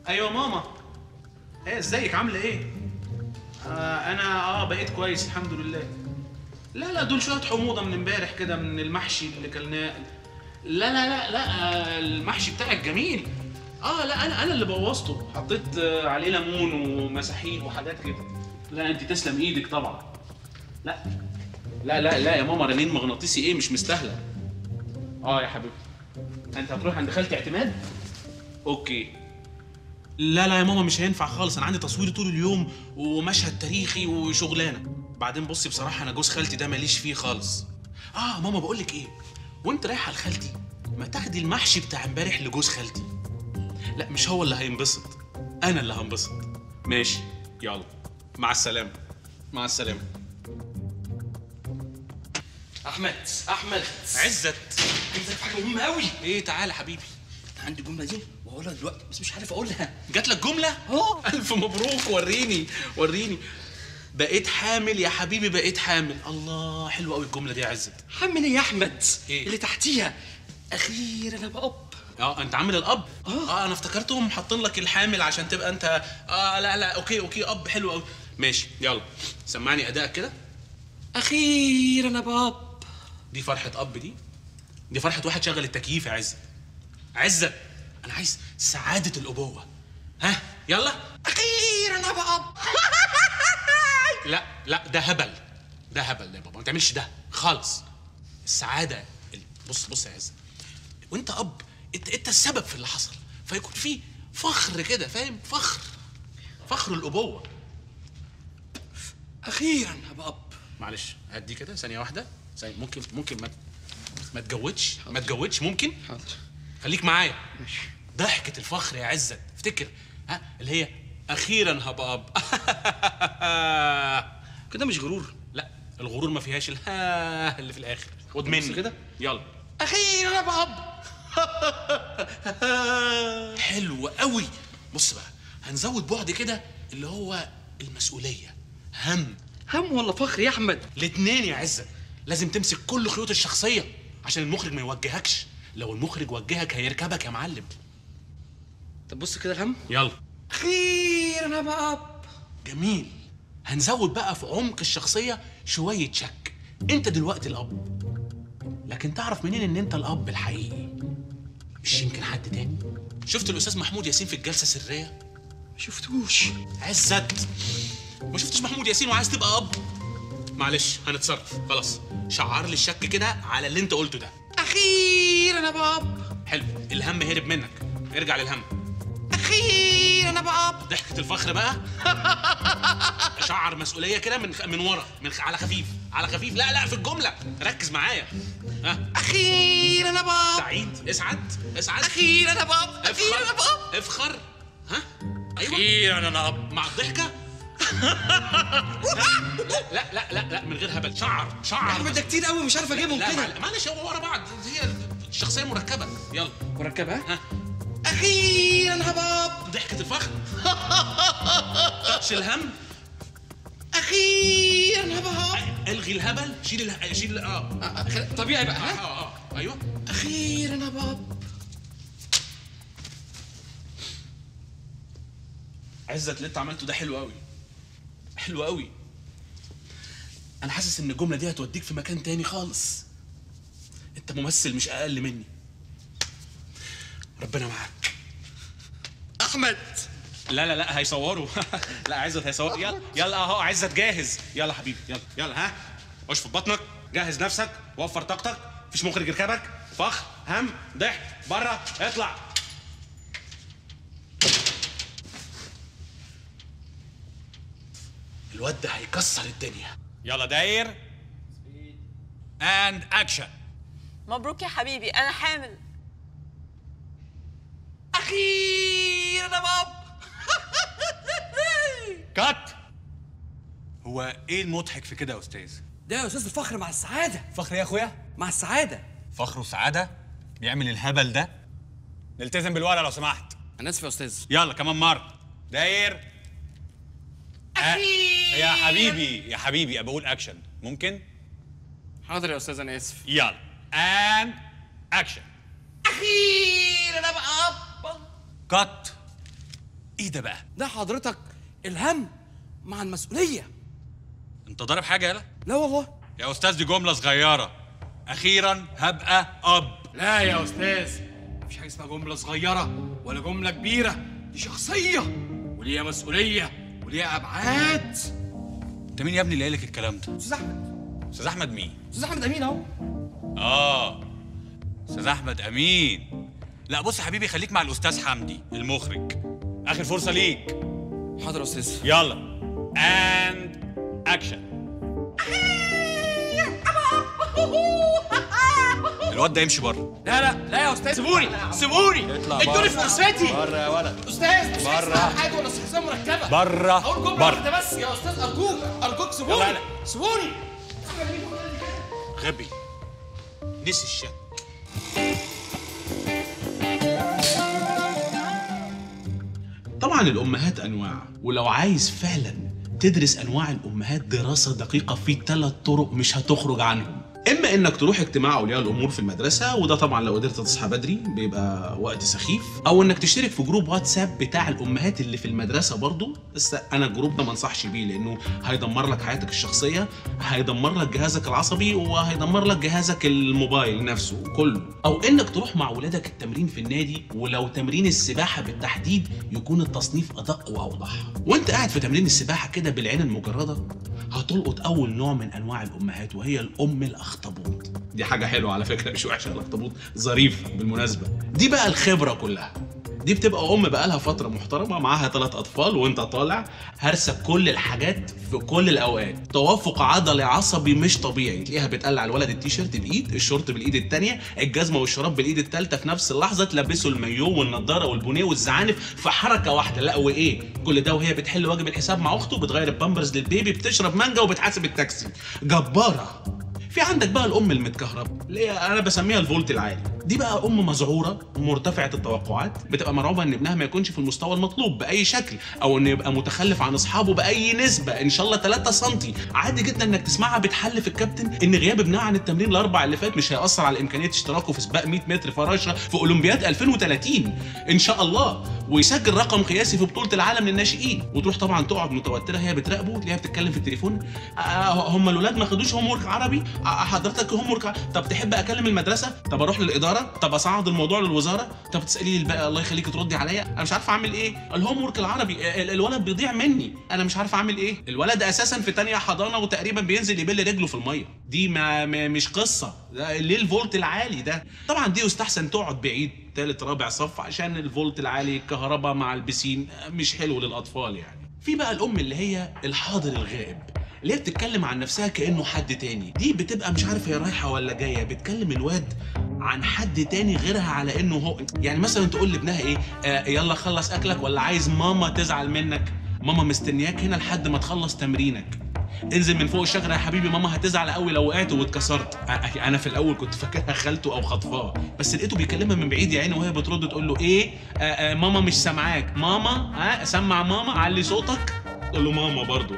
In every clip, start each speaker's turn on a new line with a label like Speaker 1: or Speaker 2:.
Speaker 1: ايوه ماما ايه ازيك عامله ايه آه انا اه بقيت كويس الحمد لله لا لا دول شويه حموضه من امبارح كده من المحشي اللي كلناه لا لا لا لا آه المحشي بتاعك جميل اه لا انا انا اللي بوظته حطيت آه عليه ليمون ومساحيق وحاجات كده لا انت تسلم ايدك طبعا لا لا لا لا يا ماما رنين مغناطيسي ايه مش مستاهله اه يا حبيبتي انت هتروح عند خالتي اعتماد اوكي لا لا يا ماما مش هينفع خالص انا عندي تصوير طول اليوم ومشهد تاريخي وشغلانه بعدين بصي بصراحه انا جوز خالتي ده ماليش فيه خالص اه ماما بقول لك ايه وانت رايحه لخالتي ما تاخدي المحشي بتاع امبارح لجوز خالتي لا مش هو اللي هينبسط انا اللي هنبسط ماشي يلا مع السلامه مع السلامه
Speaker 2: احمد احمد
Speaker 1: عزت
Speaker 2: عايزك في حاجه مهمه قوي
Speaker 1: ايه تعالى حبيبي
Speaker 2: عندي الجمله دي وهقولها دلوقتي بس مش عارف اقولها
Speaker 1: جات لك جمله
Speaker 2: اه
Speaker 1: الف مبروك وريني وريني بقيت حامل يا حبيبي بقيت حامل الله حلوه قوي الجمله دي يا عزت
Speaker 2: حمل ايه يا احمد
Speaker 1: إيه؟
Speaker 2: اللي تحتيها اخيرا انا باب
Speaker 1: اه انت عامل الاب
Speaker 2: آه.
Speaker 1: اه انا افتكرتهم حاطين لك الحامل عشان تبقى انت اه لا لا اوكي اوكي اب حلو قوي ماشي يلا سمعني ادائك كده
Speaker 2: اخيرا انا باب
Speaker 1: دي فرحه اب دي دي فرحه واحد شغل التكييف يا عزت عزت انا عايز سعاده الابوه ها يلا
Speaker 2: اخيرا انا باب
Speaker 1: لا لا ده هبل ده هبل يا بابا ما تعملش ده خالص السعاده ال- بص بص يا عز وانت اب انت انت السبب في اللي حصل فيكون في فخر كده فاهم فخر فخر الابوه
Speaker 2: اخيرا انا باب
Speaker 1: معلش هدي كده ثانيه واحده ثانية ممكن ممكن ما ما تجودش ما تجودش ممكن
Speaker 2: حاضر
Speaker 1: خليك معايا
Speaker 2: ماشي
Speaker 1: ضحكة الفخر يا عزت افتكر ها اللي هي اخيرا هبقى اب
Speaker 2: كده مش غرور
Speaker 1: لا الغرور ما فيهاش الها اللي في الاخر خد مني
Speaker 2: كده.
Speaker 1: يلا
Speaker 2: اخيرا انا باب
Speaker 1: حلو قوي بص بقى هنزود بعد كده اللي هو المسؤوليه هم
Speaker 2: هم ولا فخر يا احمد
Speaker 1: الاتنين يا عزت لازم تمسك كل خيوط الشخصيه عشان المخرج ما يوجهكش لو المخرج وجهك هيركبك يا معلم
Speaker 2: طب بص كده الهم
Speaker 1: يلا
Speaker 2: اخيرا انا باب
Speaker 1: جميل هنزود بقى في عمق الشخصية شوية شك انت دلوقتي الأب لكن تعرف منين ان انت الأب الحقيقي مش يمكن حد تاني شفت الأستاذ محمود ياسين في الجلسة السرية
Speaker 2: ما شفتوش
Speaker 1: عزت ما شفتش محمود ياسين وعايز تبقى أب معلش هنتصرف خلاص شعر لي الشك كده على اللي انت قلته ده
Speaker 2: اخيرا انا باب
Speaker 1: حلو الهم هرب منك ارجع للهم
Speaker 2: اخيرا انا باب
Speaker 1: ضحكة الفخر بقى شعر مسؤولية كده من من ورا من خ- على خفيف على خفيف لا لا في الجملة ركز معايا ها
Speaker 2: اخيرا انا باب
Speaker 1: سعيد اسعد اسعد
Speaker 2: اخيرا انا باب اخيرا انا
Speaker 1: افخر
Speaker 2: باب
Speaker 1: افخر ها ايوه
Speaker 2: اخيرا انا اب
Speaker 1: مع الضحكة لا لا لا لا من غير هبل شعر شعر
Speaker 2: احمد ده كتير قوي مش عارف اجيبهم
Speaker 1: لا
Speaker 2: كده
Speaker 1: معل- معلش هو ورا بعض هي الشخصية مركبة يلا
Speaker 2: مركبه
Speaker 1: ها
Speaker 2: اخيرا انا باب
Speaker 1: ضحكة الفخر تاتش الهم
Speaker 2: اخيرا انا باب
Speaker 1: الغي الهبل شيل اله... شيل اه
Speaker 2: آه، خل- طبيعي بقى
Speaker 1: اه
Speaker 2: ها
Speaker 1: اه اه ايوه
Speaker 2: اخيرا انا باب
Speaker 1: عزت اللي انت عملته ده حلو قوي حلو قوي انا حاسس ان الجمله دي هتوديك في مكان تاني خالص انت ممثل مش اقل مني ربنا معاك
Speaker 2: احمد
Speaker 1: لا لا لا هيصوروا لا عزت هيصور يلا يلا اهو عزت جاهز يلا حبيبي يلا يلا ها اشفط بطنك جهز نفسك وفر طاقتك مفيش مخرج يركبك فخر هم ضحك بره اطلع الواد ده هيكسر الدنيا
Speaker 3: يلا داير اند اكشن
Speaker 4: مبروك يا حبيبي انا حامل
Speaker 2: اخيرا انا باب
Speaker 3: كات هو ايه المضحك في كده يا استاذ
Speaker 2: ده يا استاذ الفخر مع السعاده
Speaker 3: فخر يا اخويا
Speaker 2: مع السعاده
Speaker 3: فخر وسعاده بيعمل الهبل ده نلتزم بالورقه لو سمحت
Speaker 2: انا اسف يا استاذ
Speaker 3: يلا كمان مره داير أ- يا حبيبي يا حبيبي بقول اكشن ممكن
Speaker 2: حاضر يا استاذ انا اسف
Speaker 3: يلا اند اكشن
Speaker 2: اخيرا انا باب
Speaker 3: كات ايه ده بقى
Speaker 2: ده حضرتك الهم مع المسؤوليه
Speaker 3: انت ضارب حاجه يالا
Speaker 2: لا والله
Speaker 3: يا استاذ دي جمله صغيره اخيرا هبقى اب
Speaker 2: لا يا استاذ مفيش حاجه اسمها جمله صغيره ولا جمله كبيره دي شخصيه وليها مسؤوليه وليها ابعاد
Speaker 3: انت مين يا ابني اللي قال لك الكلام ده
Speaker 2: استاذ احمد
Speaker 3: استاذ احمد مين
Speaker 2: استاذ احمد امين اهو
Speaker 3: اه استاذ احمد امين لا بص يا حبيبي خليك مع الاستاذ حمدي المخرج اخر فرصه ليك
Speaker 2: حاضر يا استاذ
Speaker 3: يلا اند اكشن الواد ده يمشي بره
Speaker 2: لا لا لا يا استاذ سيبوني سيبوني
Speaker 3: اطلع
Speaker 2: ادوني
Speaker 3: بره.
Speaker 2: فرصتي
Speaker 3: بره يا ولد
Speaker 2: استاذ مش
Speaker 3: بره.
Speaker 2: هسمع حاجه ولا شخصيه مركبه
Speaker 3: بره
Speaker 2: اقول جمله
Speaker 3: بره
Speaker 2: واحده بس يا استاذ ارجوك ارجوك سيبوني
Speaker 3: يلا، يلا.
Speaker 2: سيبوني
Speaker 1: غبي نسي الشك طبعا الامهات انواع ولو عايز فعلا تدرس انواع الامهات دراسه دقيقه في ثلاث طرق مش هتخرج عنهم اما انك تروح اجتماع اولياء الامور في المدرسه وده طبعا لو قدرت تصحى بدري بيبقى وقت سخيف او انك تشترك في جروب واتساب بتاع الامهات اللي في المدرسه برضو بس انا الجروب ده ما انصحش بيه لانه هيدمر لك حياتك الشخصيه هيدمر لك جهازك العصبي وهيدمر لك جهازك الموبايل نفسه كله او انك تروح مع ولادك التمرين في النادي ولو تمرين السباحه بالتحديد يكون التصنيف ادق واوضح وانت قاعد في تمرين السباحه كده بالعين المجرده هتلقط اول نوع من انواع الامهات وهي الام الاخطبوط دي حاجه حلوه على فكره مش وحشه الاخطبوط ظريف بالمناسبه دي بقى الخبره كلها دي بتبقى ام بقالها فتره محترمه معاها ثلاث اطفال وانت طالع هرسه كل الحاجات في كل الاوقات توافق عضلي عصبي مش طبيعي تلاقيها بتقلع الولد التيشيرت بايد الشورت بالايد الثانيه الجزمه والشراب بالايد الثالثه في نفس اللحظه تلبسه المايو والنضاره والبونيه والزعانف في حركه واحده لا وايه كل ده وهي بتحل واجب الحساب مع اخته بتغير البامبرز للبيبي بتشرب مانجا وبتحاسب التاكسي جباره في عندك بقى الام المتكهربه اللي هي انا بسميها الفولت العالي دي بقى ام مذعوره مرتفعه التوقعات بتبقى مرعوبه ان ابنها ما يكونش في المستوى المطلوب باي شكل او انه يبقى متخلف عن اصحابه باي نسبه ان شاء الله 3 سم عادي جدا انك تسمعها بتحلف الكابتن ان غياب ابنها عن التمرين الاربع اللي فات مش هياثر على امكانيه اشتراكه في سباق 100 متر فراشه في اولمبياد 2030 ان شاء الله ويسجل رقم قياسي في بطوله العالم للناشئين وتروح طبعا تقعد متوتره هي بتراقبه تلاقيها بتتكلم في التليفون آه هم الولاد ما خدوش هوم ورك عربي آه حضرتك هوم ورك طب تحب اكلم المدرسه طب اروح للاداره طب اصعد الموضوع للوزاره طب تسالي لي الباقي الله يخليك تردي عليا انا مش عارفه اعمل ايه الهوم ورك العربي ال- الولد بيضيع مني انا مش عارفه اعمل ايه الولد اساسا في تانية حضانه وتقريبا بينزل يبل رجله في الميه دي ما, ما مش قصه ده ليه الفولت العالي ده طبعا دي يستحسن تقعد بعيد تالت رابع صف عشان الفولت العالي الكهرباء مع البسين مش حلو للاطفال يعني في بقى الام اللي هي الحاضر الغائب اللي هي بتتكلم عن نفسها كانه حد تاني دي بتبقى مش عارف هي رايحه ولا جايه بتكلم الواد عن حد تاني غيرها على انه هو يعني مثلا تقول لابنها ايه آه يلا خلص اكلك ولا عايز ماما تزعل منك ماما مستنياك هنا لحد ما تخلص تمرينك انزل من فوق الشجره يا حبيبي ماما هتزعل قوي لو وقعت واتكسرت أ- انا في الاول كنت فاكرها خالته او خطفاه بس لقيته بيكلمها من بعيد يا عيني وهي بترد تقول له ايه آه آه ماما مش سامعاك ماما ها سمع ماما علي صوتك تقول له ماما برضو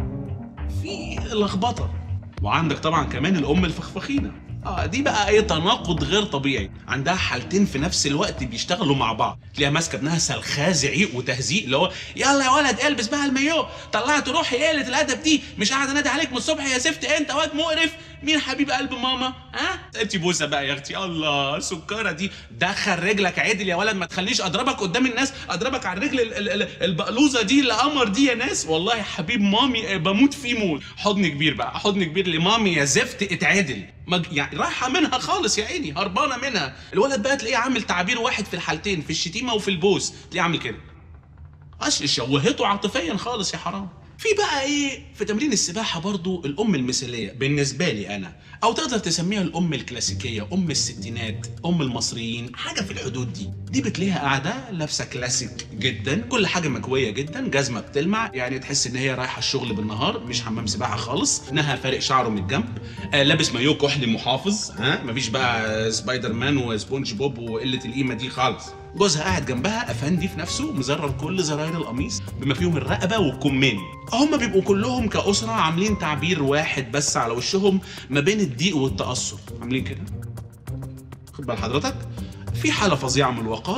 Speaker 1: في لخبطه وعندك طبعا كمان الام الفخفخينه اه دي بقى ايه تناقض غير طبيعي عندها حالتين في نفس الوقت بيشتغلوا مع بعض تلاقيها ماسكه ابنها سلخاه زعيق وتهزيق اللي هو يلا يا ولد البس بقى المايو طلعت روحي قله الادب دي مش قاعد انادي عليك من الصبح يا زفت انت واد مقرف مين حبيب قلب ماما ها انت بوسه بقى يا اختي الله سكره دي دخل رجلك عدل يا ولد ما تخليش اضربك قدام الناس اضربك على الرجل ال- ال- ال- البقلوزه دي القمر دي يا ناس والله يا حبيب مامي آه، بموت فيه موت حضن كبير بقى حضن كبير لمامي يا زفت اتعدل مج... يعني رايحه منها خالص يا عيني هربانه منها الولد بقى تلاقيه عامل تعبير واحد في الحالتين في الشتيمه وفي البوس تلاقيه عامل كده اصل شوهته عاطفيا خالص يا حرام في بقى ايه في تمرين السباحه برضو الام المثاليه بالنسبه لي انا او تقدر تسميها الام الكلاسيكيه ام الستينات ام المصريين حاجه في الحدود دي دي بتلاقيها قاعده لابسه كلاسيك جدا كل حاجه مكويه جدا جزمه بتلمع يعني تحس ان هي رايحه الشغل بالنهار مش حمام سباحه خالص انها فارق شعره من الجنب آه لابس مايو كحلي محافظ ها مفيش بقى سبايدر مان وسبونج بوب وقله القيمه دي خالص جوزها قاعد جنبها افندي في نفسه مزرر كل زراير القميص بما فيهم الرقبه والكمين هم بيبقوا كلهم كاسره عاملين تعبير واحد بس على وشهم ما بين الضيق والتاثر عاملين كده خد بال حضرتك في حاله فظيعه من الوقار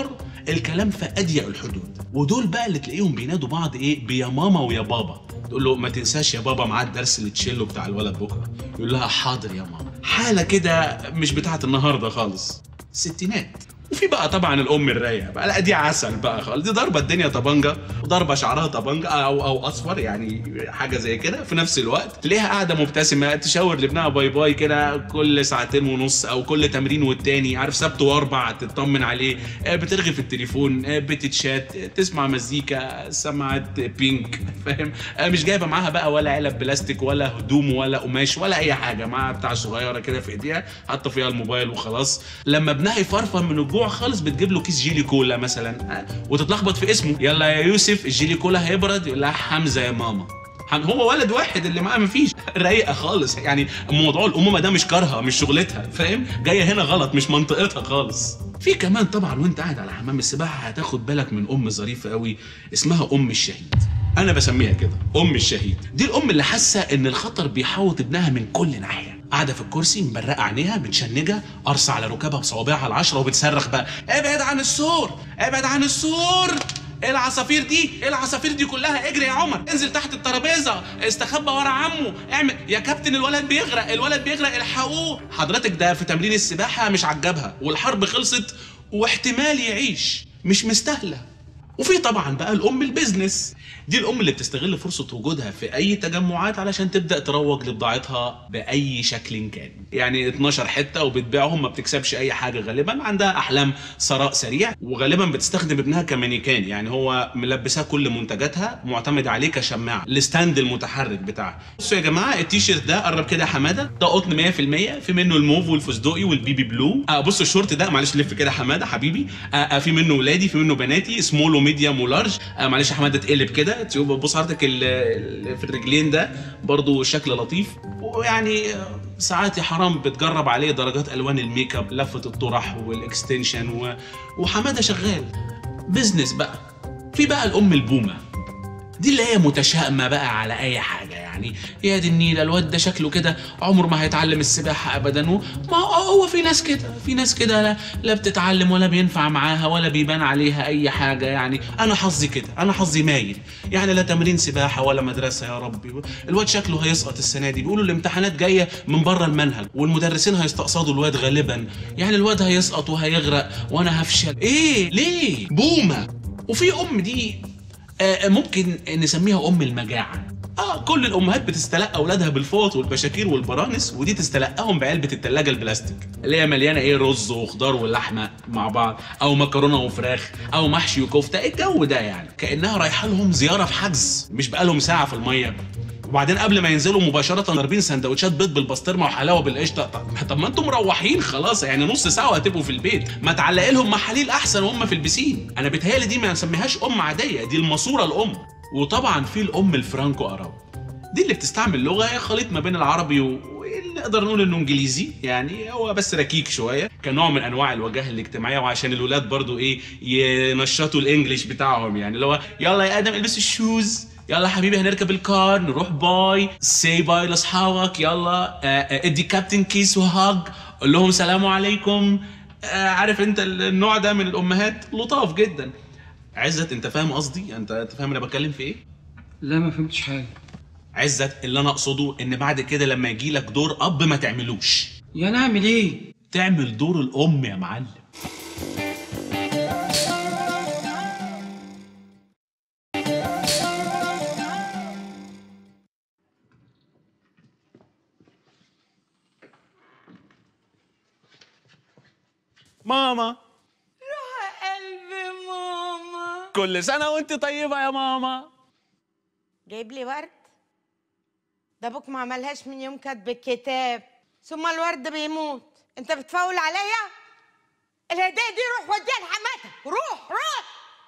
Speaker 1: الكلام في اضيق الحدود ودول بقى اللي تلاقيهم بينادوا بعض ايه بيا ماما ويا بابا تقول له ما تنساش يا بابا معاه الدرس التشيلو بتاع الولد بكره يقول لها حاضر يا ماما حاله كده مش بتاعت النهارده خالص ستينات وفي بقى طبعا الام الرايقه بقى لا دي عسل بقى خالص دي ضربه الدنيا طبنجه وضربه شعرها طبنجه او او اصفر يعني حاجه زي كده في نفس الوقت تلاقيها قاعده مبتسمه تشاور لابنها باي باي كده كل ساعتين ونص او كل تمرين والتاني عارف سبت واربع تطمن عليه آه، بترغي في التليفون آه، بتتشات آه، تسمع مزيكا سماعات بينك فاهم آه، مش جايبه معاها بقى ولا علب بلاستيك ولا هدوم ولا قماش ولا اي حاجه معاها بتاع صغيره كده في ايديها حاطه فيها الموبايل وخلاص لما ابنها يفرفر من الجوع خالص بتجيب له كيس جيلي كولا مثلا آه، وتتلخبط في اسمه يلا يا يوسف الجيلي كولا هيبرد يقول لها حمزه يا ماما حم- هو ولد واحد اللي معاه مفيش رايقه خالص يعني موضوع الامومه ده مش كارها مش شغلتها فاهم جايه هنا غلط مش منطقتها خالص في كمان طبعا وانت قاعد على حمام السباحه هتاخد بالك من ام ظريفه قوي اسمها ام الشهيد انا بسميها كده ام الشهيد دي الام اللي حاسه ان الخطر بيحوط ابنها من كل ناحيه قاعده في الكرسي مبرقه عينيها متشنجه قرصه على ركابها بصوابعها العشره وبتصرخ بقى ابعد عن السور ابعد عن السور ايه العصافير دي؟ ايه العصافير دي كلها؟ اجري يا عمر، انزل تحت الترابيزه، استخبى ورا عمه، اعمل يا كابتن الولد بيغرق، الولد بيغرق الحقوه، حضرتك ده في تمرين السباحه مش عجبها، والحرب خلصت واحتمال يعيش، مش مستاهله. وفي طبعا بقى الام البيزنس دي الام اللي بتستغل فرصه وجودها في اي تجمعات علشان تبدا تروج لبضاعتها باي شكل كان يعني 12 حته وبتبيعهم ما بتكسبش اي حاجه غالبا عندها احلام ثراء سريع وغالبا بتستخدم ابنها كمانيكان يعني هو ملبساه كل منتجاتها معتمد عليه كشماعه الستاند المتحرك بتاعها بصوا يا جماعه التيشيرت ده قرب كده يا حماده ده قطن 100% في منه الموف والفستقي والبيبي بلو آه بصوا الشورت ده معلش لف كده يا حماده حبيبي آه آه في منه ولادي في منه بناتي سمول وميديوم ولارج آه معلش يا حماده تقلب كده تشوف بص حضرتك ال- ال- في الرجلين ده برضو شكل لطيف ويعني آه، ساعات يا حرام بتجرب عليه درجات الوان الميك اب لفه الطرح والاكستنشن و... وحماده شغال بزنس بقى في بقى الام البومه دي اللي هي متشائمه بقى على اي حاجه يعني يا دي النيله الواد ده شكله كده عمره ما هيتعلم السباحه ابدا و- ما هو في ناس كده في ناس كده لا, لا بتتعلم ولا بينفع معاها ولا بيبان عليها اي حاجه يعني انا حظي كده انا حظي مايل يعني لا تمرين سباحه ولا مدرسه يا ربي الواد شكله هيسقط السنه دي بيقولوا الامتحانات جايه من بره المنهج والمدرسين هيستقصدوا الواد غالبا يعني الواد هيسقط وهيغرق وانا هفشل ايه ليه بومه وفي ام دي آه، ممكن نسميها ام المجاعه اه كل الامهات بتستلقى اولادها بالفوط والبشاكير والبرانس ودي تستلقاهم بعلبه التلاجة البلاستيك اللي هي مليانه ايه رز وخضار ولحمه مع بعض او مكرونه وفراخ او محشي وكفته إيه الجو ده يعني كانها رايحه لهم زياره في حجز مش بقالهم ساعه في الميه وبعدين قبل ما ينزلوا مباشره ضاربين سندوتشات بيض بالبسطرمه وحلاوه بالقشطه طب- طب ما انتم مروحين خلاص يعني نص ساعه وهتبقوا في البيت ما تعلق لهم محاليل احسن وهم في البسين انا بتهيالي دي ما نسميهاش ام عاديه دي الماسوره الام وطبعا في الام الفرانكو اراب دي اللي بتستعمل لغه هي خليط ما بين العربي و... نقدر نقول انه انجليزي يعني هو بس ركيك شويه كنوع من انواع الوجاهه الاجتماعيه وعشان الولاد برضو ايه ينشطوا الانجليش بتاعهم يعني اللي هو يلا يا ادم البس الشوز يلا حبيبي هنركب الكار نروح باي سي باي لاصحابك يلا آه، آه، ادي كابتن كيس وهاج قول لهم سلام عليكم آه، عارف انت النوع ده من الامهات لطاف جدا عزت انت فاهم قصدي انت انت فاهم انا بتكلم في ايه
Speaker 5: لا ما فهمتش حاجة
Speaker 1: عزت اللي انا اقصده ان بعد كده لما يجي لك دور اب ما تعملوش
Speaker 5: يعني اعمل ايه؟
Speaker 1: تعمل دور الام يا معلم ماما
Speaker 4: قلبي ماما
Speaker 1: كل سنه وانت طيبه يا ماما
Speaker 6: جايب لي ورد ده ابوك ما عملهاش من يوم كاتب الكتاب ثم الورد بيموت انت بتفول عليا الهديه دي روح وديها لحماتك روح روح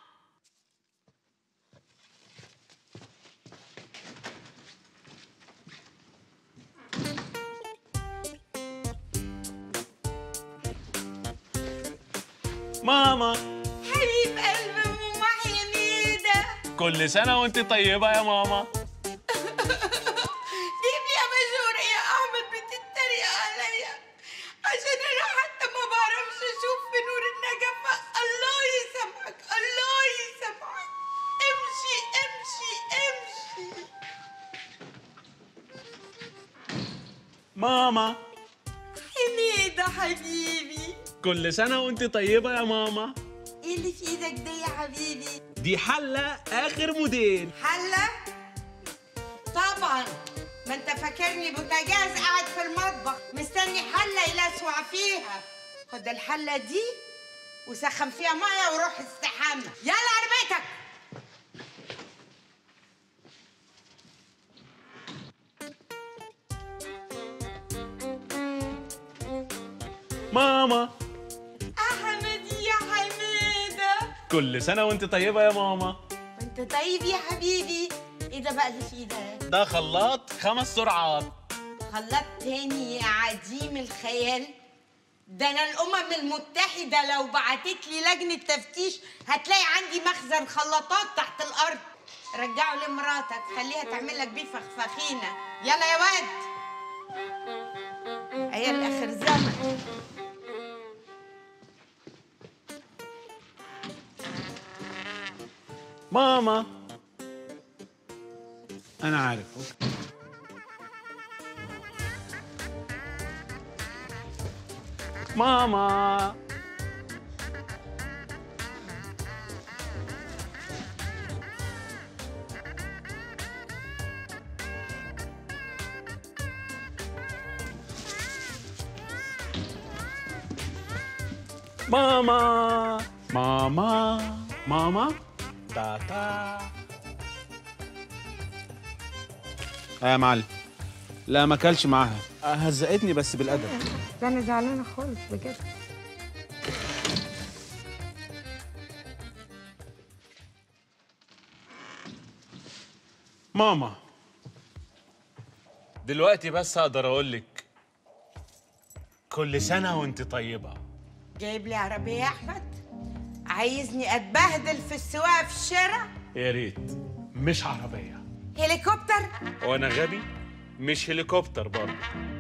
Speaker 1: ماما
Speaker 6: حبيب قلبي ماما حميده
Speaker 1: كل سنه وانت طيبه يا ماما
Speaker 6: جيب يا مجور يا احمد بتتريق عليا عشان انا حتى ما بعرفش اشوف في نور النجفه الله يسامحك
Speaker 1: ماما
Speaker 6: حميدة حبيبي
Speaker 1: كل سنة وانت طيبة يا ماما
Speaker 6: ايه اللي في ايدك ده يا حبيبي
Speaker 1: دي حلة آخر موديل
Speaker 6: حلة طبعا ما انت فاكرني بوتاجاز قاعد في المطبخ مستني حلة يلسوع فيها خد الحلة دي وسخن فيها مية وروح استحمى يلا عربيتك
Speaker 1: ماما
Speaker 6: احمد يا حميدة
Speaker 1: كل سنة وانت طيبة يا ماما
Speaker 6: انت طيب يا حبيبي ايه ده بقى اللي في ايدك
Speaker 1: ده خلاط خمس سرعات
Speaker 6: خلاط تاني يا عديم الخيال ده انا الامم المتحده لو بعتت لي لجنه تفتيش هتلاقي عندي مخزن خلاطات تحت الارض رجعه لمراتك خليها تعمل لك بيه فخفخينه يلا يا واد عيال اخر زمن
Speaker 1: ماما أنا عارف ماما ماما ماما ماما تاتا يا معلم لا ما كلش معاها هزقتني بس بالادب
Speaker 6: ده انا زعلانه خالص بجد
Speaker 1: ماما دلوقتي بس اقدر اقول لك كل سنه وانت طيبه
Speaker 6: جايب لي عربيه يا احمد عايزني اتبهدل في السواقه في الشارع
Speaker 1: يا ريت مش عربيه
Speaker 6: هليكوبتر
Speaker 1: وانا غبي مش هليكوبتر برضه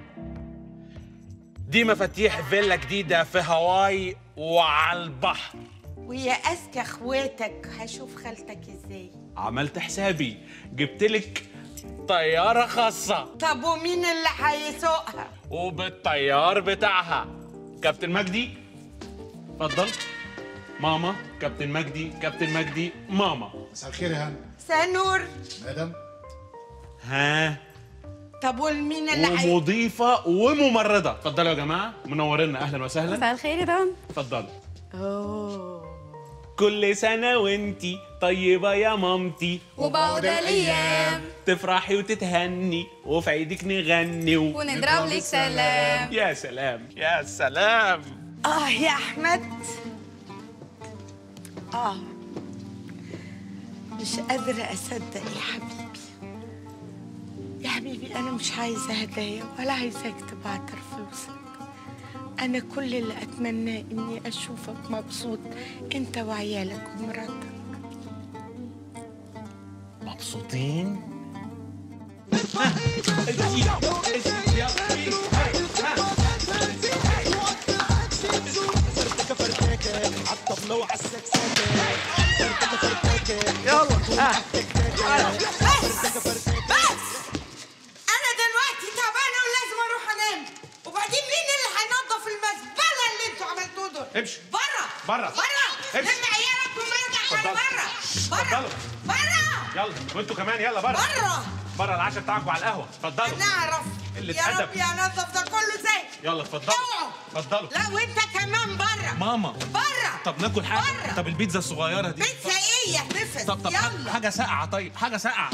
Speaker 1: دي مفاتيح فيلا جديده في هواي وعلى البحر
Speaker 6: ويا اذكى اخواتك هشوف خالتك ازاي
Speaker 1: عملت حسابي جبت لك طياره خاصه
Speaker 6: طب ومين اللي هيسوقها
Speaker 1: وبالطيار بتاعها كابتن مجدي اتفضل ماما كابتن مجدي كابتن مجدي ماما
Speaker 7: مساء الخير يا هاني
Speaker 6: سنور
Speaker 7: مدام
Speaker 1: ها
Speaker 6: طب والمين اللي هي
Speaker 1: ومضيفه وممرضه اتفضلوا يا جماعه منورينا اهلا وسهلا
Speaker 8: مساء الخير يا دان
Speaker 1: اتفضلوا
Speaker 6: اوه
Speaker 1: كل سنه وانتي طيبه يا مامتي
Speaker 8: وبعد الايام
Speaker 1: تفرحي وتتهني وفي عيدك نغني و...
Speaker 8: ونضرب لك سلام
Speaker 1: يا سلام يا سلام
Speaker 6: اه يا احمد اه مش قادرة أصدق يا حبيبي يا حبيبي أنا مش عايزة هدايا ولا عايزاك تبعتر فلوسك أنا كل اللي أتمناه إني أشوفك مبسوط أنت وعيالك ومراتك
Speaker 1: مبسوطين
Speaker 6: بس أنا دلوقتي تعبانة ولازم أروح أنام وبعدين مين اللي هينظف المزبلة اللي أنتوا عملتوه دول؟
Speaker 1: امشي.
Speaker 6: بره
Speaker 1: بره.
Speaker 6: بره
Speaker 1: امشي.
Speaker 6: لم عيالك ومرجع
Speaker 1: اتفضل.
Speaker 6: بره بره
Speaker 1: اتفضلوا.
Speaker 6: بره
Speaker 1: يلا وانتوا كمان يلا بره
Speaker 6: بره
Speaker 1: بره العشاء بتاعكم على القهوه اتفضلوا
Speaker 6: نعرف
Speaker 1: قلة
Speaker 6: يا
Speaker 1: أدب.
Speaker 6: رب يا نظف ده كله زي
Speaker 1: يلا اتفضلوا
Speaker 6: اوعوا.
Speaker 1: اتفضلوا
Speaker 6: لا وانت كمان بره
Speaker 1: ماما
Speaker 6: بره
Speaker 1: طب ناكل حاجه
Speaker 6: بره.
Speaker 1: طب البيتزا الصغيره دي
Speaker 6: بيتزا ايه يا نفس
Speaker 1: طب طب حاجه
Speaker 6: يلا
Speaker 1: حاجة ساقعه طيب حاجه ساقعه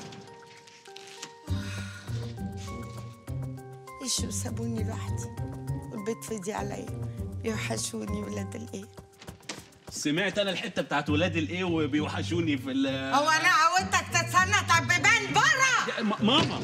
Speaker 6: ايش سابوني لوحدي والبيت فضي عليا بيوحشوني ولاد الايه
Speaker 1: سمعت انا الحته بتاعت ولاد الايه وبيوحشوني في ال
Speaker 6: هو انا عودتك تتصنت على البيبان بره
Speaker 1: يا م- ماما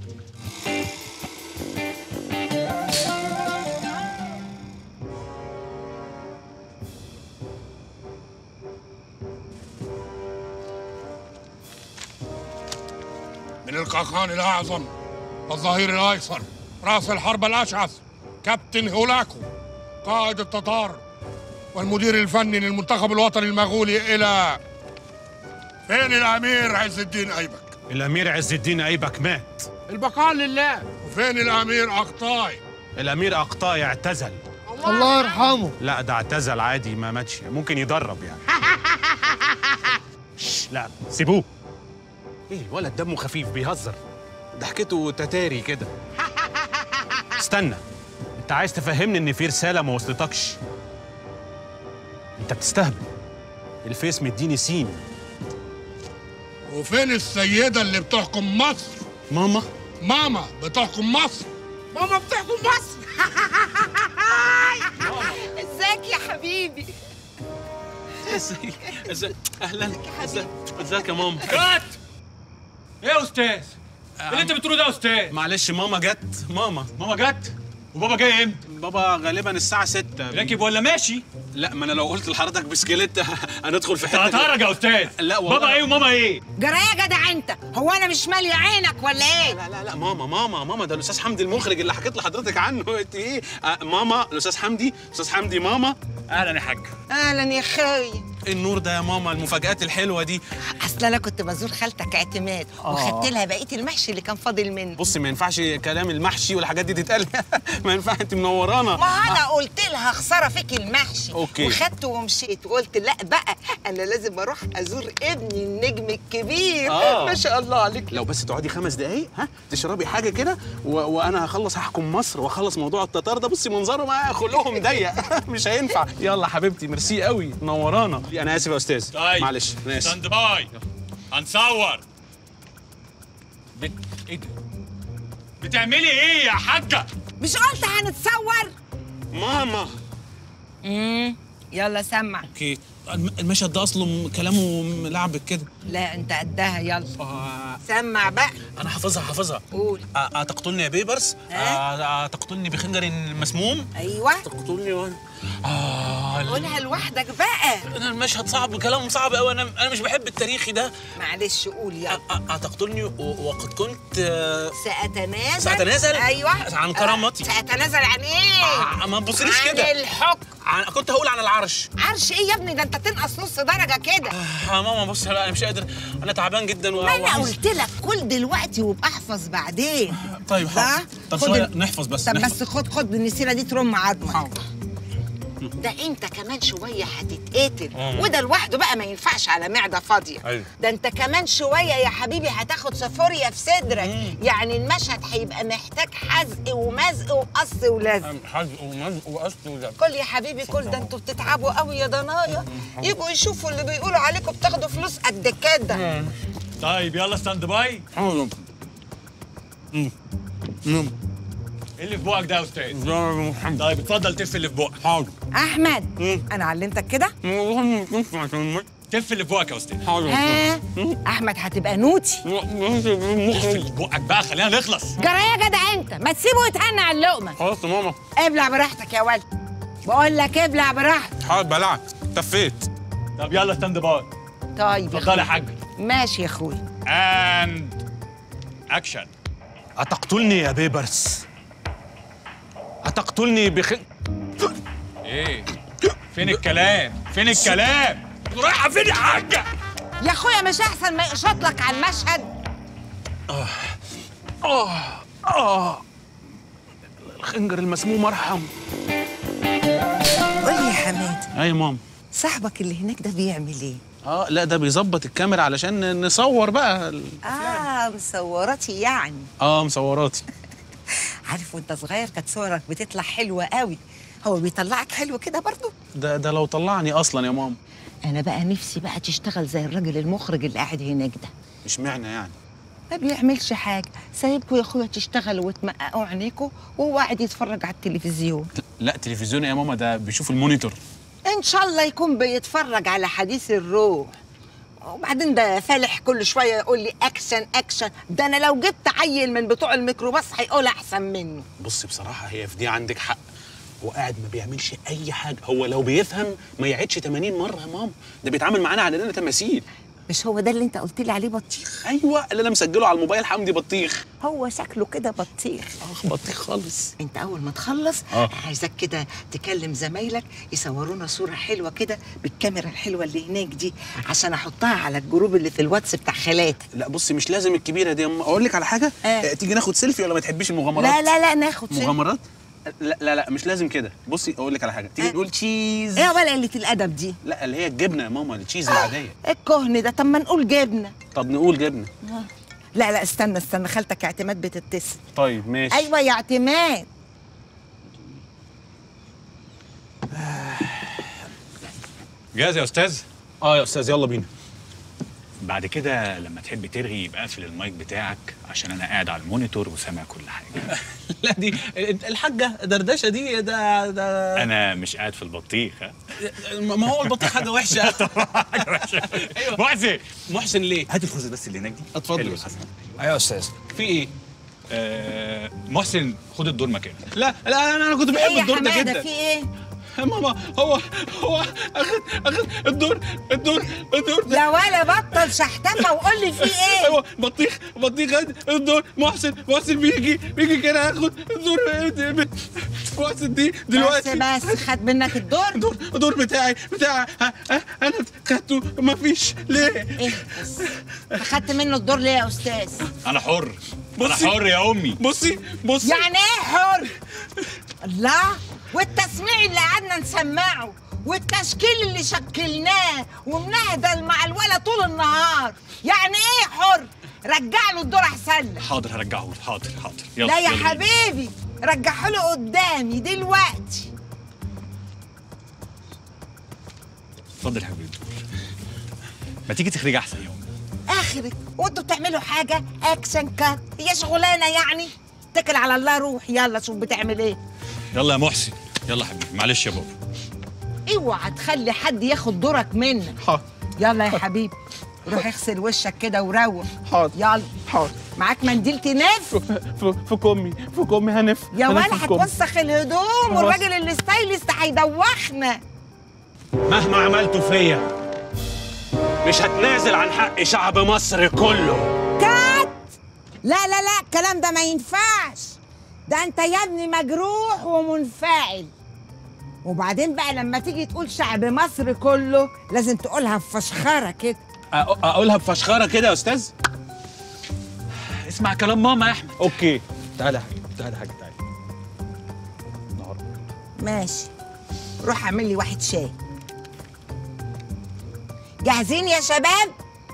Speaker 9: من القاقان الأعظم الظهير الأيسر رأس الحرب الأشعث كابتن هولاكو قائد التتار والمدير الفني للمنتخب الوطني المغولي إلى فين الأمير عز الدين أيبك
Speaker 1: الامير عز الدين ايبك مات
Speaker 9: البقاء لله وفين الامير اقطاي
Speaker 7: الامير اقطاي اعتزل
Speaker 10: الله يرحمه
Speaker 7: لا ده اعتزل عادي ما ماتش ممكن يدرب يعني شش، لا سيبوه ايه الولد دمه خفيف بيهزر ضحكته تتاري كده استنى انت عايز تفهمني ان في رساله ما وصلتكش انت بتستهبل الفيس مديني سين
Speaker 9: وفين السيده اللي بتحكم مصر
Speaker 7: ماما
Speaker 9: ماما بتحكم مصر
Speaker 6: ماما بتحكم مصر ازيك يا حبيبي
Speaker 1: ازيك ازيك اهلا ازيك ازيك يا ماما
Speaker 2: كات ايه يا استاذ اللي انت بتقوله ده يا استاذ
Speaker 7: معلش ماما جت ماما
Speaker 2: ماما جت وبابا جاي امتى
Speaker 7: بابا غالبا الساعة 6
Speaker 2: راكب ولا ماشي
Speaker 7: لا ما انا لو قلت لحضرتك بسكليت هندخل في
Speaker 2: انت
Speaker 7: حتة
Speaker 2: هتهرج يا استاذ
Speaker 7: لا والله
Speaker 2: بابا ايه وماما ايه
Speaker 6: جرى يا جدع انت هو انا مش ماليه عينك ولا ايه
Speaker 7: لا لا لا ماما ماما ماما ده الاستاذ حمدي المخرج اللي حكيت لحضرتك عنه انت ايه آه ماما الاستاذ حمدي استاذ حمدي ماما
Speaker 2: اهلا يا حاج
Speaker 6: اهلا يا خوي
Speaker 7: إيه النور ده يا ماما المفاجآت الحلوة دي
Speaker 6: اصل انا كنت بزور خالتك اعتماد وخدت لها بقيه المحشي اللي كان فاضل منه
Speaker 7: بصي ما ينفعش كلام المحشي والحاجات دي تتقال ما ينفع انت منورانا
Speaker 6: ما انا قلت لها خساره فيك المحشي
Speaker 7: أوكي.
Speaker 6: وخدته ومشيت وقلت لا بقى انا لازم اروح ازور ابني النجم الكبير
Speaker 7: آه.
Speaker 6: ما شاء الله عليك
Speaker 7: لو بس تقعدي خمس دقايق ها تشربي حاجه كده و... وانا هخلص هحكم مصر واخلص موضوع التتار ده بصي منظره معايا خلقهم ضيق مش هينفع يلا حبيبتي ميرسي قوي نورانا انا اسف يا استاذ
Speaker 2: طيب
Speaker 7: معلش انا اسف
Speaker 2: ستاند باي هنصور بت... ايه ده بتعملي ايه يا حاجه
Speaker 6: مش قلت هنتصور
Speaker 7: ماما
Speaker 6: امم يلا سمع
Speaker 7: اوكي الم- المشهد ده اصله كلامه ملعبك كده
Speaker 6: لا انت قدها يلا
Speaker 7: آه
Speaker 6: سمع بقى
Speaker 7: انا حافظها حافظها
Speaker 6: قول
Speaker 7: آه، آه، تقتلني يا بيبرس آه، آه، تقتلني بخنجر مسموم
Speaker 6: ايوه
Speaker 7: تقتلني وانا آه ال-
Speaker 6: قولها لوحدك بقى
Speaker 7: انا المشهد صعب كلامه صعب قوي انا انا مش بحب التاريخي ده
Speaker 6: معلش قول يلا
Speaker 7: آه، آه، تقتلني و- وقد كنت آه،
Speaker 6: سأتنازل
Speaker 7: سأتنازل؟
Speaker 6: ايوه
Speaker 7: عن كرامتي.
Speaker 6: آه، سأتنازل عن ايه؟
Speaker 7: آه، ما تبصليش
Speaker 6: عن
Speaker 7: كده.
Speaker 6: الحكم
Speaker 7: عن- كنت هقول عن العرش
Speaker 6: عرش ايه يا ابني ده انت تنقص نص درجه كده
Speaker 7: آه ماما بص لا انا مش قادر انا تعبان جدا و-
Speaker 6: ما انا
Speaker 7: وعاوز-
Speaker 6: قلت لك كل دلوقتي وبحفظ بعدين
Speaker 7: طيب
Speaker 6: ها؟
Speaker 7: حاضر طب
Speaker 6: خد
Speaker 7: شويه
Speaker 6: ال-
Speaker 7: نحفظ بس
Speaker 6: طب
Speaker 7: نحفظ.
Speaker 6: بس خد خد النسيره دي ترم عظمك
Speaker 7: حاضر.
Speaker 6: ده انت كمان شويه هتتقتل
Speaker 7: آه.
Speaker 6: وده لوحده بقى ما ينفعش على معده فاضيه
Speaker 7: أيوة.
Speaker 6: ده انت كمان شويه يا حبيبي هتاخد سفوريا في صدرك يعني المشهد هيبقى محتاج حزق ومزق وقص ولزق
Speaker 7: حزق ومزق وقصد وزق.
Speaker 6: كل يا حبيبي كل ده انتوا بتتعبوا قوي يا ضنايا يجوا يشوفوا اللي بيقولوا عليكم بتاخدوا فلوس قد كده
Speaker 2: طيب يلا ستاند باي
Speaker 7: حاضر.
Speaker 2: ايه اللي في بقك ده يا استاذ
Speaker 7: يا محمد
Speaker 2: طيب اتفضل تف اللي في بقك
Speaker 7: حاضر
Speaker 6: احمد انا علمتك كده
Speaker 7: والله ما كنت عشان
Speaker 2: تف اللي في بقك يا استاذ
Speaker 7: حاضر
Speaker 6: ها احمد هتبقى نوتي
Speaker 2: تف اللي في بقك بقى خلينا نخلص
Speaker 6: جرى يا جدع انت ما تسيبه يتهنى على اللقمه
Speaker 7: خلاص يا ماما
Speaker 6: ابلع براحتك يا ولد بقول لك ابلع براحتك
Speaker 7: حاضر بلعت تفيت
Speaker 2: طب يلا ستاند باي
Speaker 6: طيب يا
Speaker 2: اتفضل يا
Speaker 6: اخويا
Speaker 2: حاج
Speaker 6: ماشي يا اخويا
Speaker 2: اند اكشن
Speaker 7: أتقتلني يا بيبرس أتقتلني بخ
Speaker 2: ايه فين الكلام فين الكلام رايحه فين يا حاجه
Speaker 6: يا اخويا مش احسن ما يقشط لك على المشهد
Speaker 7: آه آه الخنجر المسموم أرحم
Speaker 6: قول لي يا حماد
Speaker 7: أي ماما
Speaker 6: صاحبك اللي هناك ده بيعمل ايه
Speaker 7: اه لا ده بيظبط الكاميرا علشان نصور بقى ال-
Speaker 6: اه مصوراتي يعني
Speaker 7: اه مصوراتي
Speaker 6: عارف وانت صغير كانت صورك بتطلع حلوه قوي هو بيطلعك حلو كده برضو
Speaker 7: ده ده لو طلعني اصلا يا ماما
Speaker 6: انا بقى نفسي بقى تشتغل زي الراجل المخرج اللي قاعد هناك ده
Speaker 7: مش معنى يعني
Speaker 6: ما بيعملش حاجه سايبكوا يا اخويا تشتغلوا وتمققوا عينيكوا وهو قاعد يتفرج على التلفزيون
Speaker 7: لا تلفزيون يا ماما ده بيشوف المونيتور
Speaker 6: ان شاء الله يكون بيتفرج على حديث الروح وبعدين ده فالح كل شويه يقول لي اكشن اكشن ده انا لو جبت عيل من بتوع الميكروباص هيقول احسن منه
Speaker 7: بصي بصراحه هي في دي عندك حق هو قاعد ما بيعملش اي حاجه هو لو بيفهم ما يعيدش 80 مره يا ماما ده بيتعامل معانا على اننا تماثيل
Speaker 6: مش هو ده اللي انت قلت لي عليه بطيخ
Speaker 7: ايوه اللي انا مسجله على الموبايل حمدي بطيخ
Speaker 6: هو شكله كده بطيخ
Speaker 7: اخ بطيخ خالص
Speaker 6: انت اول ما تخلص
Speaker 7: اه.
Speaker 6: عايزك كده تكلم زمايلك يصورونا صوره حلوه كده بالكاميرا الحلوه اللي هناك دي عشان احطها على الجروب اللي في الواتس بتاع خالاتي
Speaker 7: لا بصي مش لازم الكبيره دي أما اقول لك على حاجه
Speaker 6: آه.
Speaker 7: تيجي ناخد سيلفي ولا ما تحبيش المغامرات
Speaker 6: لا لا لا ناخد سيلفي.
Speaker 7: مغامرات لا لا لا مش لازم كده بصي اقول لك على حاجه تيجي
Speaker 6: آه.
Speaker 7: نقول تشيز
Speaker 6: ايه ولا قله الادب دي
Speaker 7: لا اللي هي الجبنه يا ماما التشيز العاديه
Speaker 6: ايه الكهن ده طب ما نقول جبنه
Speaker 7: طب نقول جبنه
Speaker 6: لا لا استنى استنى خالتك اعتماد بتتصل
Speaker 7: طيب ماشي
Speaker 6: ايوه يا اعتماد
Speaker 3: جاهز يا استاذ
Speaker 7: اه يا استاذ يلا بينا
Speaker 3: بعد كده لما تحب ترغي يبقى اقفل المايك بتاعك عشان انا قاعد على المونيتور وسامع كل حاجه
Speaker 7: لا دي الحاجه دردشه دي ده ده
Speaker 3: انا مش قاعد في البطيخ ها
Speaker 7: ما هو البطيخ حاجه وحشه
Speaker 3: محسن
Speaker 7: محسن ليه
Speaker 3: هات الخوذه بس اللي هناك دي
Speaker 7: اتفضل
Speaker 3: حلو
Speaker 7: يا
Speaker 3: يا
Speaker 7: أستاذ.
Speaker 3: حسن
Speaker 2: ايوه يا استاذ
Speaker 7: في ايه
Speaker 3: آه محسن خد الدور مكانك
Speaker 7: لا لا انا كنت
Speaker 6: ايه
Speaker 7: بحب
Speaker 6: يا
Speaker 7: الدور ده
Speaker 6: حماده
Speaker 7: جدا
Speaker 6: في ايه
Speaker 7: ماما هو هو اخد اخد الدور الدور الدور ده
Speaker 6: يا ولا بطل شحتفه وقول لي في ايه
Speaker 7: ايوه بطيخ بطيخ خد الدور محسن محسن بيجي بيجي كده ياخد الدور محسن دي دلوقتي
Speaker 6: بس بس خد منك الدور
Speaker 7: الدور الدور بتاعي بتاع ه- ه- انا خدته مفيش ليه
Speaker 6: ايه بس اخدت منه الدور ليه يا استاذ
Speaker 3: انا حر انا
Speaker 7: بصي.
Speaker 3: حر يا امي
Speaker 7: بصي بصي
Speaker 6: يعني ايه حر الله والتسميع اللي قعدنا نسمعه والتشكيل اللي شكلناه ومنهدل مع الولد طول النهار يعني ايه حر رجع له الدور احسن لك
Speaker 3: حاضر هرجعه له حاضر حاضر يلا
Speaker 6: لا يا
Speaker 3: يلا بينا.
Speaker 6: حبيبي رجعه له قدامي دلوقتي
Speaker 3: اتفضل يا حبيبي ما تيجي تخرج احسن يا امي
Speaker 6: اخرك وانتوا بتعملوا حاجه اكشن كات هي شغلانه يعني اتكل على الله روح يلا شوف بتعمل ايه
Speaker 3: يلا يا محسن يلا يا حبيبي معلش يا بابا
Speaker 6: اوعى تخلي حد ياخد دورك منك
Speaker 7: حاضر
Speaker 6: يلا يا حبيبي روح اغسل وشك كده وروح
Speaker 7: حاضر
Speaker 6: يلا
Speaker 7: حاضر
Speaker 6: معاك منديل تنف
Speaker 7: في في كمي في كمي هنف
Speaker 6: يا
Speaker 7: هنف
Speaker 6: ولا
Speaker 7: في كمي.
Speaker 6: هتوسخ الهدوم والراجل اللي ستايلست هيدوخنا
Speaker 7: مهما عملتوا فيا مش هتنازل عن حق شعب مصر كله
Speaker 6: كات لا لا لا الكلام ده ما ينفعش ده انت يا ابني مجروح ومنفعل وبعدين بقى لما تيجي تقول شعب مصر كله لازم تقولها بفشخره كده
Speaker 7: أ- اقولها بفشخره كده يا استاذ
Speaker 3: اسمع كلام ماما يا احمد
Speaker 7: اوكي تعالى يا حبيبي تعالى يا حاجه تعالى النهارده
Speaker 6: ماشي روح اعمل لي واحد شاي جاهزين يا شباب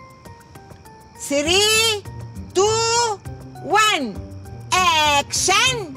Speaker 6: 3 2 1 اكشن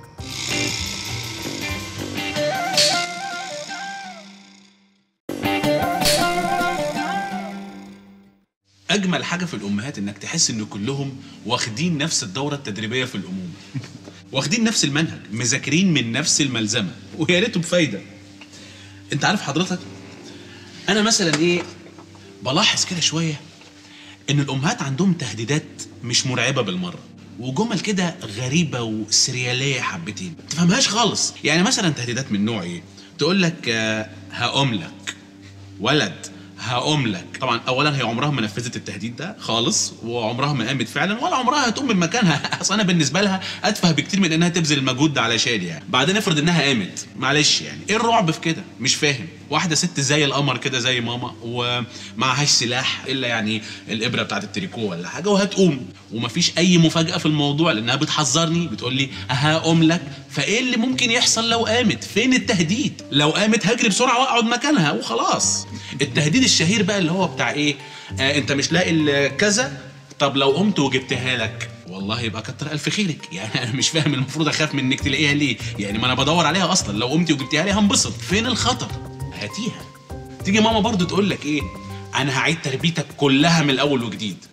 Speaker 1: اجمل حاجه في الامهات انك تحس ان كلهم واخدين نفس الدوره التدريبيه في الامومه واخدين نفس المنهج مذاكرين من نفس الملزمه ويا ريته بفايده انت عارف حضرتك انا مثلا ايه بلاحظ كده شويه ان الامهات عندهم تهديدات مش مرعبه بالمره وجمل كده غريبه وسرياليه حبتين ما تفهمهاش خالص يعني مثلا تهديدات من نوع ايه تقول لك آه، هقوم لك ولد هقوم لك طبعا اولا هي عمرها ما نفذت التهديد ده خالص وعمرها ما قامت فعلا ولا عمرها هتقوم من مكانها اصل انا بالنسبه لها اتفه بكتير من انها تبذل المجهود ده علشان يعني بعدين افرض انها قامت معلش يعني ايه الرعب في كده مش فاهم واحده ست زي القمر كده زي ماما ومعهاش سلاح الا يعني الابره بتاعت التريكو ولا حاجه وهتقوم ومفيش اي مفاجاه في الموضوع لانها بتحذرني بتقول لي هقوم لك فايه اللي ممكن يحصل لو قامت فين التهديد لو قامت هجري بسرعه واقعد مكانها وخلاص التهديد الشهير بقى اللي هو بتاع ايه آه انت مش لاقي ال- كذا طب لو قمت وجبتها لك والله يبقى كتر الف خيرك يعني انا مش فاهم المفروض اخاف من انك تلاقيها ليه يعني ما انا بدور عليها اصلا لو قمتي وجبتيها لي هنبسط فين الخطر هاتيها تيجي ماما برضو تقول لك ايه انا هعيد تربيتك كلها من الاول وجديد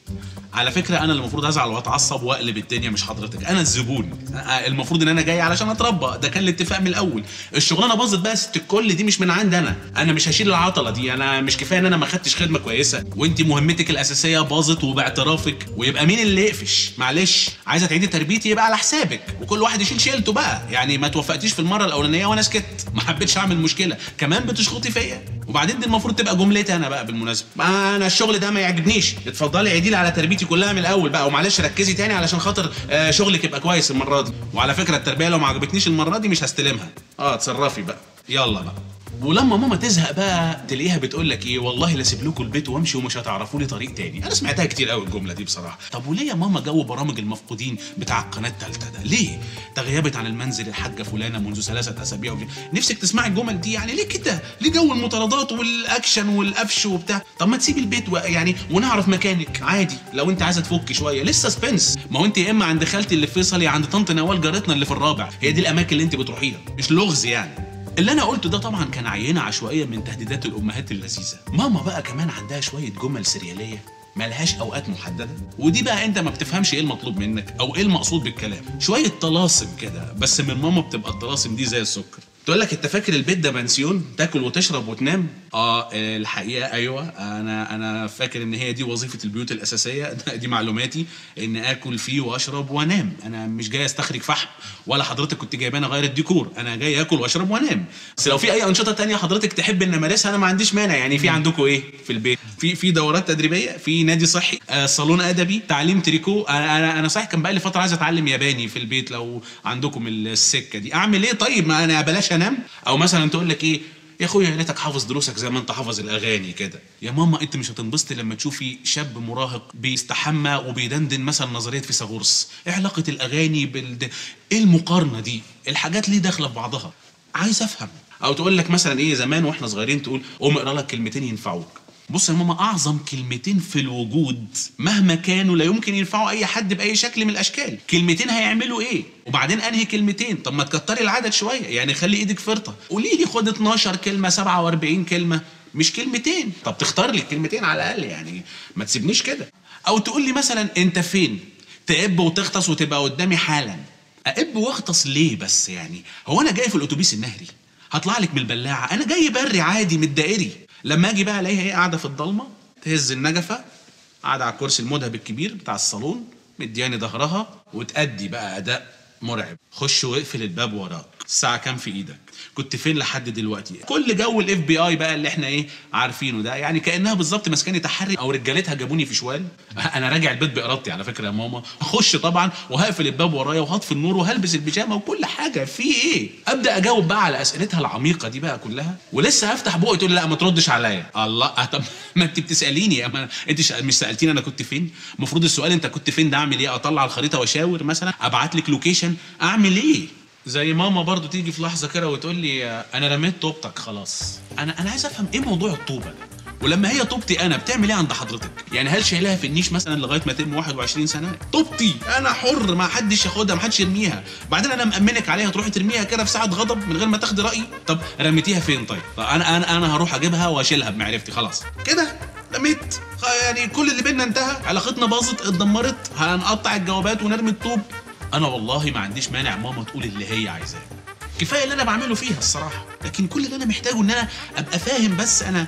Speaker 1: على فكره انا اللي المفروض ازعل واتعصب واقلب الدنيا مش حضرتك انا الزبون آه، المفروض ان انا جاي علشان اتربى ده كان الاتفاق من الاول الشغلانه باظت بقى يا ست الكل دي مش من عندي انا انا مش هشيل العطله دي انا مش كفايه ان انا ما خدتش خدمه كويسه وانت مهمتك الاساسيه باظت وباعترافك ويبقى مين اللي يقفش معلش عايزه تعيدي تربيتي يبقى على حسابك وكل واحد يشيل شيلته بقى يعني ما توفقتيش في المره الاولانيه وانا سكت ما حبيتش اعمل مشكله كمان بتشخطي فيا وبعدين دي المفروض تبقى جملتي انا بقى بالمناسبه ما انا الشغل ده ما يعجبنيش اتفضلي عيدي لي على تربيتي كلها من الاول بقى ومعلش ركزي تاني علشان خاطر آه، شغلك يبقى كويس المره دي وعلى فكره التربيه لو ما عجبتنيش المره دي مش هستلمها اه اتصرفي بقى يلا بقى ولما ماما تزهق بقى تلاقيها بتقول لك ايه والله لا اسيب لكم البيت وامشي ومش هتعرفوا لي طريق تاني انا سمعتها كتير قوي الجمله دي بصراحه طب وليه يا ماما جو برامج المفقودين بتاع القناه الثالثه ده ليه تغيبت عن المنزل الحاجه فلانه منذ ثلاثه اسابيع وفي... نفسك تسمعي الجمل دي يعني ليه كده ليه جو المطاردات والاكشن والقفش وبتاع طب ما تسيبي البيت و... يعني ونعرف مكانك عادي لو انت عايزه تفكي شويه لسه سبنس ما هو انت يا اما عند خالتي اللي في فيصل يا عند طنط نوال جارتنا اللي في الرابع هي دي الاماكن اللي انت بتروحيها مش لغز يعني اللي انا قلته ده طبعا كان عينه عشوائيه من تهديدات الامهات اللذيذه ماما بقى كمان عندها شويه جمل سرياليه ملهاش اوقات محدده ودي بقى انت ما بتفهمش ايه المطلوب منك او ايه المقصود بالكلام شويه طلاسم كده بس من ماما بتبقى الطلاسم دي زي السكر تقول لك انت فاكر البيت ده بنسيون تاكل وتشرب وتنام اه الحقيقه ايوه انا انا فاكر ان هي دي وظيفه البيوت الاساسيه دي معلوماتي ان اكل فيه واشرب وانام انا مش جاي استخرج فحم ولا حضرتك كنت جايباني اغير الديكور انا جاي اكل واشرب وانام بس لو في اي انشطه تانية حضرتك تحب ان امارسها انا ما عنديش مانع يعني في عندكم ايه في البيت في في دورات تدريبيه في نادي صحي آه صالون ادبي تعليم تريكو انا انا انا صحيح كان بقى لي فتره عايز اتعلم ياباني في البيت لو عندكم السكه دي اعمل ايه طيب ما انا بلاش انام او مثلا تقول لك ايه يا اخويا يا ريتك حافظ دروسك زي ما انت حافظ الاغاني كده يا ماما انت مش هتنبسطي لما تشوفي شاب مراهق بيستحمى وبيدندن مثلا نظريه فيثاغورس ايه علاقه الاغاني بال ايه المقارنه دي الحاجات ليه داخله في بعضها عايز افهم او تقول لك مثلا ايه زمان واحنا صغيرين تقول قوم اقرا لك كلمتين ينفعوك بص يا ماما اعظم كلمتين في الوجود مهما كانوا لا يمكن ينفعوا اي حد باي شكل من الاشكال كلمتين هيعملوا ايه وبعدين انهي كلمتين طب ما تكتري العدد شويه يعني خلي ايدك فرطه قولي لي خد 12 كلمه 47 كلمه مش كلمتين طب تختار لي الكلمتين على الاقل يعني ما تسيبنيش كده او تقول لي مثلا انت فين تقب وتغطس وتبقى قدامي حالا اقب واغطس ليه بس يعني هو انا جاي في الاتوبيس النهري هطلع لك من البلاعه انا جاي بري عادي من الدائري لما اجي بقى الاقيها ايه قاعده في الضلمه تهز النجفه قاعده على الكرسي المذهب الكبير بتاع الصالون مدياني ظهرها وتأدي بقى اداء مرعب خش واقفل الباب وراك الساعه كام في ايدك كنت فين لحد دلوقتي كل جو الاف بي اي بقى اللي احنا ايه عارفينه ده يعني كانها بالظبط ماسكاني تحري او رجالتها جابوني في شوال انا راجع البيت بارادتي على فكره يا ماما هخش طبعا وهقفل الباب ورايا وهطفي النور وهلبس البيجامه وكل حاجه في ايه ابدا اجاوب بقى على اسئلتها العميقه دي بقى كلها ولسه هفتح بقي تقول لي لا ما تردش عليا الله آه طب ما انت بتساليني أما انت ش- مش سالتيني انا كنت فين المفروض السؤال انت كنت فين ده اعمل ايه اطلع الخريطه واشاور مثلا ابعت لك لوكيشن اعمل ايه زي ماما برضو تيجي في لحظه كده وتقول لي آه، انا رميت طوبتك خلاص انا انا عايز افهم ايه موضوع الطوبه ده ولما هي طوبتي انا بتعمل ايه عند حضرتك يعني هل شايلها في النيش مثلا لغايه ما تتم 21 سنه طوبتي انا حر ما حدش ياخدها ما حدش يرميها بعدين انا مامنك عليها تروحي ترميها كده في ساعه غضب من غير ما تاخدي رايي طب رميتيها فين طيب طب انا انا انا هروح اجيبها واشيلها بمعرفتي خلاص كده رميت خ- يعني كل اللي بينا انتهى علاقتنا باظت اتدمرت هنقطع الجوابات ونرمي الطوب انا والله ما عنديش مانع ماما تقول اللي هي عايزاه كفايه اللي انا بعمله فيها الصراحه لكن كل اللي انا محتاجه ان انا ابقى فاهم بس انا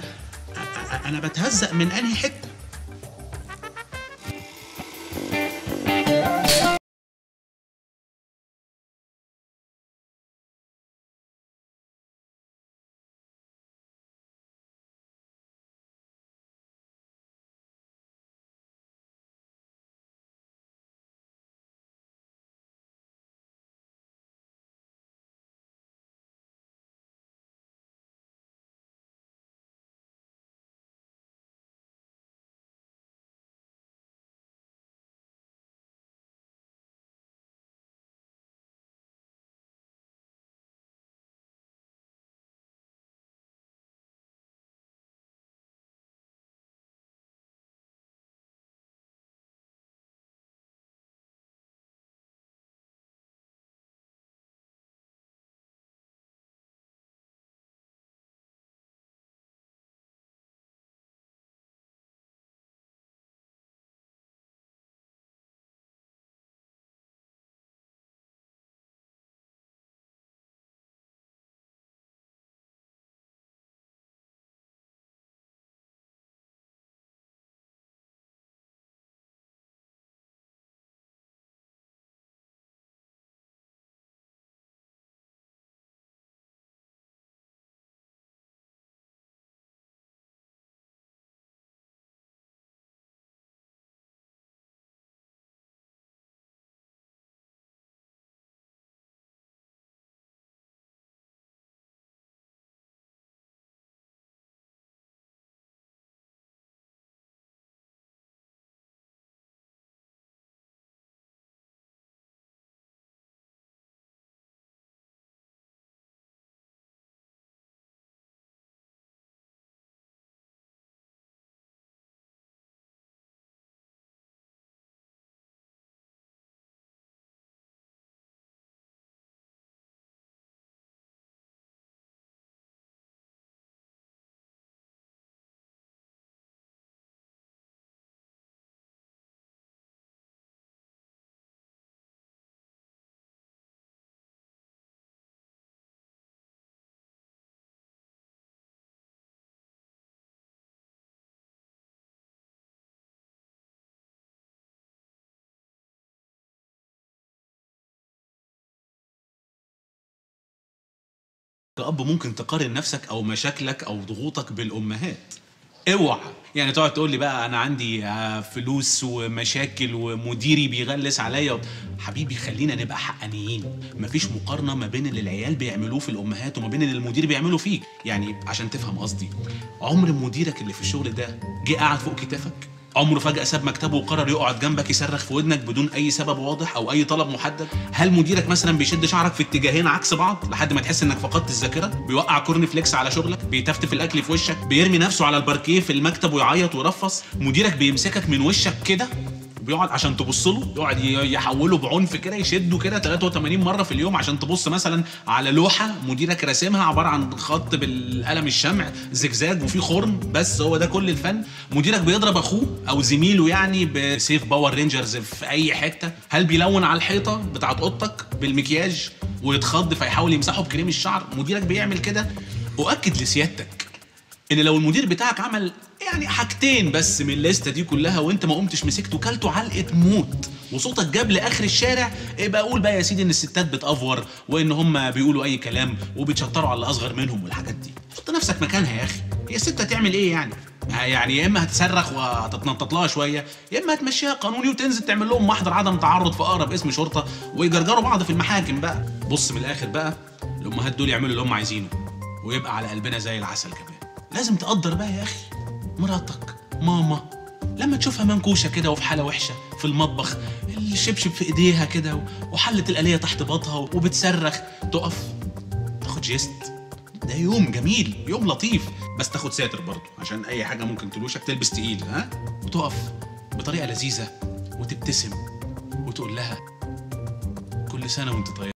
Speaker 1: أ- أ- انا بتهزق من انهي حته كأب ممكن تقارن نفسك او مشاكلك او ضغوطك بالامهات اوعى يعني تقعد تقول لي بقى انا عندي آه، فلوس ومشاكل ومديري بيغلس عليا و... حبيبي خلينا نبقى حقانيين مفيش مقارنه ما بين اللي العيال بيعملوه في الامهات وما بين اللي المدير بيعمله فيك يعني عشان تفهم قصدي عمر مديرك اللي في الشغل ده جه قعد فوق كتافك عمره فجأة ساب مكتبه وقرر يقعد جنبك يصرخ في ودنك بدون أي سبب واضح أو أي طلب محدد؟ هل مديرك مثلا بيشد شعرك في اتجاهين عكس بعض لحد ما تحس إنك فقدت الذاكرة؟ بيوقع كورن فليكس على شغلك؟ بيتفتف الأكل في وشك؟ بيرمي نفسه على الباركيه في المكتب ويعيط ويرفص؟ مديرك بيمسكك من وشك كده بيقعد عشان تبص له يقعد ي- يحوله بعنف كده يشده كده 83 مره في اليوم عشان تبص مثلا على لوحه مديرك راسمها عباره عن خط بالقلم الشمع زجزاج وفيه خرم بس هو ده كل الفن مديرك بيضرب اخوه او زميله يعني بسيف باور رينجرز في اي حته هل بيلون على الحيطه بتاعت اوضتك بالمكياج ويتخض فيحاول يمسحه بكريم الشعر مديرك بيعمل كده اؤكد لسيادتك ان لو المدير بتاعك عمل يعني حاجتين بس من الليسته دي كلها وانت ما قمتش مسكته كلته علقه موت وصوتك جاب لاخر الشارع يبقى قول بقى يا سيدي ان الستات بتافور وان هم بيقولوا اي كلام وبيتشطروا على اللي اصغر منهم والحاجات دي حط نفسك مكانها يا اخي هي الست هتعمل ايه يعني ها يعني يا اما هتصرخ وهتتنطط لها شويه يا اما هتمشيها قانوني وتنزل تعمل لهم محضر عدم تعرض في اقرب اسم شرطه ويجرجروا بعض في المحاكم بقى بص من الاخر بقى الامهات دول يعملوا اللي هم عايزينه ويبقى على قلبنا زي العسل كمان لازم تقدر بقى يا اخي مراتك ماما لما تشوفها منكوشه كده وفي حاله وحشه في المطبخ الشبشب في ايديها كده وحله الآلية تحت باطها وبتصرخ تقف تاخد جيست ده يوم جميل يوم لطيف بس تاخد ساتر برضه عشان اي حاجه ممكن تلوشك تلبس تقيل ها وتقف بطريقه لذيذه وتبتسم وتقول لها كل سنه وانت طيب